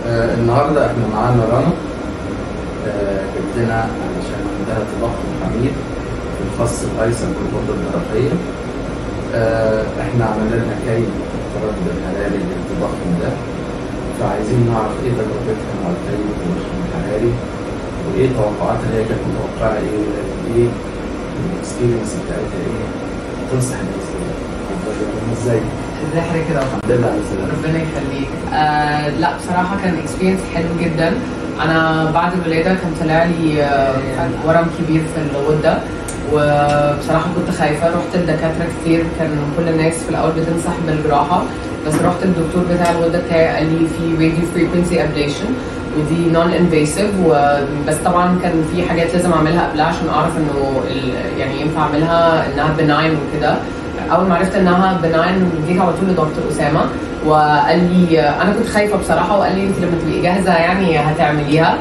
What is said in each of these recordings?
آه، النهارده احنا معانا رنا آه، جبت لنا علشان عندها تضخم حميد في الفص الايسر بالغده الدرقيه آه، احنا عملنا لنا كي التردد الحراري للتضخم ده فعايزين نعرف ايه تجربتها مع الكي والتضخم الحراري وايه توقعاتها اللي هي كانت متوقعه ايه ولا ايه الاكسبيرينس بتاعتها ايه تنصح الناس بايه؟ اتفضلي يا رنا، ازاي؟ ازاي حضرتك كده الحمد لله على السلامه ربنا يخليك آه لا بصراحه كان اكسبيرينس حلو جدا انا بعد الولاده كان طلع لي آه ورم كبير في الغده وبصراحه كنت خايفه رحت لدكاتره كتير كان كل الناس في الاول بتنصح بالجراحه بس رحت الدكتور بتاع الغده بتاعي قال لي في راديو فريكونسي ابليشن ودي نون انفيسيف بس طبعا كان في حاجات لازم اعملها قبلها عشان اعرف انه ال- يعني ينفع اعملها انها بناين وكده اول ما عرفت انها بناين جيت على طول لدكتور اسامه وقال لي انا كنت خايفه بصراحه وقال لي انت لما تبقي جاهزه يعني هتعمليها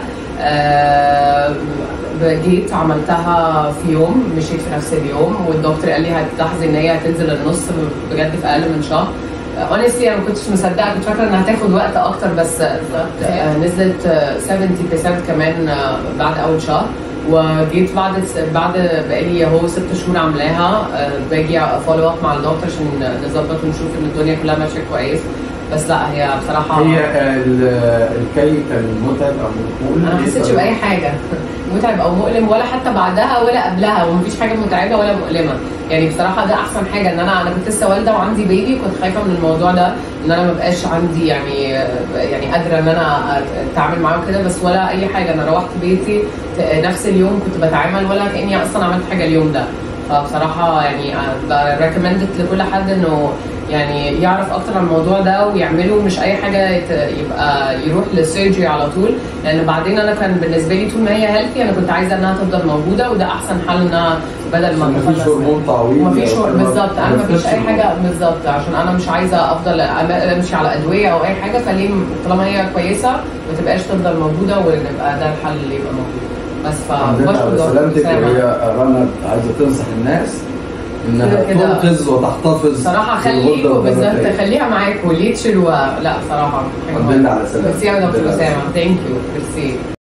آه، جيت عملتها في يوم مشيت في نفس اليوم والدكتور قال لي هتلاحظي ان هي هتنزل النص بجد في اقل من شهر اونستلي انا ما كنتش مصدقه كنت فاكره انها هتاخد وقت اكتر بس آه، نزلت آه، 70% كمان آه، بعد اول شهر وجيت بعد بعد بقالي اهو ست شهور عاملاها آه، باجي فولو اب مع الدكتور عشان نظبط ونشوف ان الدنيا كلها ماشيه كويس بس لا هي بصراحه هي ال- الكي كان متعب او مقبول انا ما حسيتش باي حاجه متعب او مؤلم ولا حتى بعدها ولا قبلها ومفيش حاجه متعبه ولا مؤلمه يعني بصراحه ده احسن حاجه ان انا انا كنت لسه والده وعندي بيبي كنت خايفه من الموضوع ده ان انا ما بقاش عندي يعني يعني قادره ان انا اتعامل معاه كده بس ولا اي حاجه انا روحت بيتي نفس اليوم كنت بتعامل ولا كاني اصلا عملت حاجه اليوم ده فبصراحه يعني بريكومندت لكل حد انه يعني يعرف اكتر عن الموضوع ده ويعمله مش اي حاجه يت- يبقى يروح للسيرجري على طول لان بعدين انا كان بالنسبه لي طول ما هي هيلثي انا كنت عايزه انها تفضل موجوده وده احسن حل انها بدل ما مفيش تخلص هرمون تعويض مفيش أو هرمون كده. بالظبط انا في مفيش نفس اي الوقت. حاجه بالظبط عشان انا مش عايزه افضل أم- امشي على ادويه او اي حاجه فليه طالما هي كويسه ما تبقاش تفضل موجوده ونبقى ده الحل اللي يبقى موجود بس الحمد لله على دكتور سلامتك أسامة. وهي رنا عايزه تنصح الناس انها كده كده. تنقذ وتحتفظ صراحة بالغدة خليكوا بالذات الدرقية. خليها معاكم ليه تشيلوها لا بصراحة حاجة الحمد لله على سلامتك. ميرسي يا الحمد دكتور لله على أسامة ثانك يو ميرسي